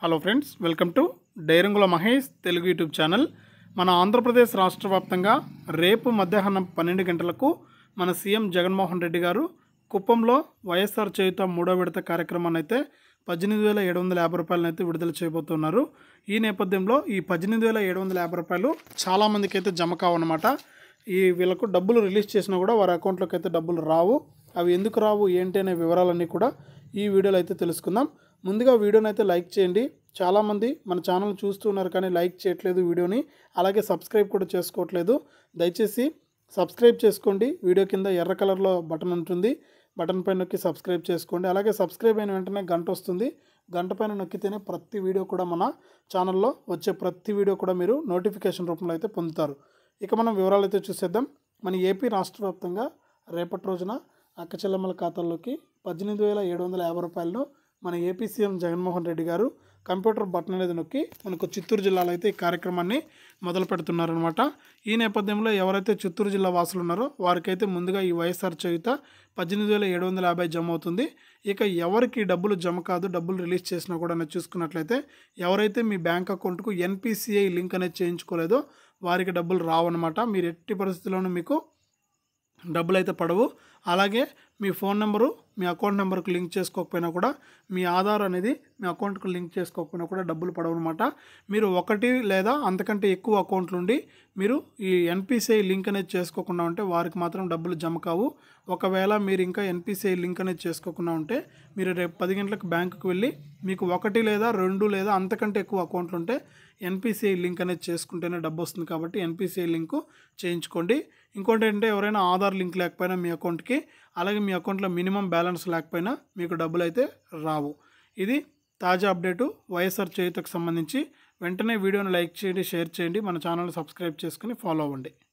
hello friends welcome to డైరంగుల Mahesh Telugu YouTube channel మన ఆంధ్రప్రదేశ్ రాష్ట్ర వ్యాప్తంగా రేపు మధ్యాహ్నం పన్నెండు గంటలకు మన సీఎం జగన్మోహన్ రెడ్డి గారు కుప్పంలో వైఎస్ఆర్ చేయుత మూడో విడత కార్యక్రమాన్ని అయితే పద్దెనిమిది వేల ఏడు వందల యాభై రూపాయలను అయితే విడుదల చేయబోతున్నారు ఈ నేపథ్యంలో ఈ పద్దెనిమిది వేల ఏడు వందల యాభై రూపాయలు చాలామందికి అయితే జమ కావన్నమాట ఈ వీళ్ళకు డబ్బులు రిలీజ్ చేసినా కూడా వారి అకౌంట్లోకి అయితే డబ్బులు రావు అవి ఎందుకు రావు ఏంటి అనే వివరాలన్నీ కూడా ఈ వీడియోలో అయితే తెలుసుకుందాం ముందుగా వీడియోని అయితే లైక్ చేయండి చాలామంది మన ఛానల్ చూస్తున్నారు కానీ లైక్ చేయట్లేదు వీడియోని అలాగే సబ్స్క్రైబ్ కూడా చేసుకోవట్లేదు దయచేసి సబ్స్క్రైబ్ చేసుకోండి వీడియో కింద ఎర్ర కలర్లో బటన్ ఉంటుంది బటన్ పైన నొక్కి సబ్స్క్రైబ్ చేసుకోండి అలాగే సబ్స్క్రైబ్ అయిన వెంటనే గంట వస్తుంది గంట పైన నొక్కితేనే ప్రతి వీడియో కూడా మన ఛానల్లో వచ్చే ప్రతి వీడియో కూడా మీరు నోటిఫికేషన్ రూపంలో అయితే పొందుతారు ఇక మనం వివరాలు అయితే చూసేద్దాం మన ఏపీ రాష్ట్ర వ్యాప్తంగా రేపటి రోజున అక్క చెల్లెమ్మల ఖాతాల్లోకి పద్దెనిమిది వేల ఏడు వందల యాభై రూపాయలను మన ఏపీ సీఎం జగన్మోహన్ రెడ్డి గారు కంప్యూటర్ బటన్ అనేది నొక్కి మనకు చిత్తూరు జిల్లాలో అయితే ఈ కార్యక్రమాన్ని మొదలు పెడుతున్నారనమాట ఈ నేపథ్యంలో ఎవరైతే చిత్తూరు జిల్లా వాసులు ఉన్నారో వారికైతే ముందుగా ఈ వైఎస్ఆర్ చేయుత పద్దెనిమిది వేల ఏడు వందల యాభై జమ అవుతుంది ఇక ఎవరికి డబ్బులు జమ కాదు డబ్బులు రిలీజ్ చేసినా కూడా అనేది చూసుకున్నట్లయితే ఎవరైతే మీ బ్యాంక్ అకౌంట్కు ఎన్పిసిఐ లింక్ అనేది చేయించుకోలేదో వారికి డబ్బులు రావన్నమాట మీరు ఎట్టి పరిస్థితుల్లోనూ మీకు డబ్బులు అయితే పడవు అలాగే మీ ఫోన్ నెంబరు మీ అకౌంట్ నెంబర్కి లింక్ చేసుకోకపోయినా కూడా మీ ఆధార్ అనేది మీ అకౌంట్కి లింక్ చేసుకోకపోయినా కూడా డబ్బులు పడవు అనమాట మీరు ఒకటి లేదా అంతకంటే ఎక్కువ అకౌంట్లు ఉండి మీరు ఈ ఎన్పిసిఐ లింక్ అనేది చేసుకోకుండా ఉంటే వారికి మాత్రం డబ్బులు జమ కావు ఒకవేళ మీరు ఇంకా ఎన్పిసిఐ లింక్ అనేది చేసుకోకుండా ఉంటే మీరు రేపు పది గంటలకు బ్యాంకుకి వెళ్ళి మీకు ఒకటి లేదా రెండు లేదా అంతకంటే ఎక్కువ అకౌంట్లు ఉంటే ఎన్పిసిఐ లింక్ అనేది చేసుకుంటేనే డబ్బు వస్తుంది కాబట్టి ఎన్పిసిఐ లింకు చేయించుకోండి ఇంకోటి ఏంటంటే ఎవరైనా ఆధార్ లింక్ లేకపోయినా మీ అకౌంట్కి అలాగే మీ అకౌంట్లో మినిమం బ్యాలెన్స్ లేకపోయినా మీకు డబ్బులు అయితే రావు ఇది తాజా అప్డేటు వైఎస్ఆర్ చేయుతకు సంబంధించి వెంటనే వీడియోని లైక్ చేయండి షేర్ చేయండి మన ఛానల్ సబ్స్క్రైబ్ చేసుకుని ఫాలో అవ్వండి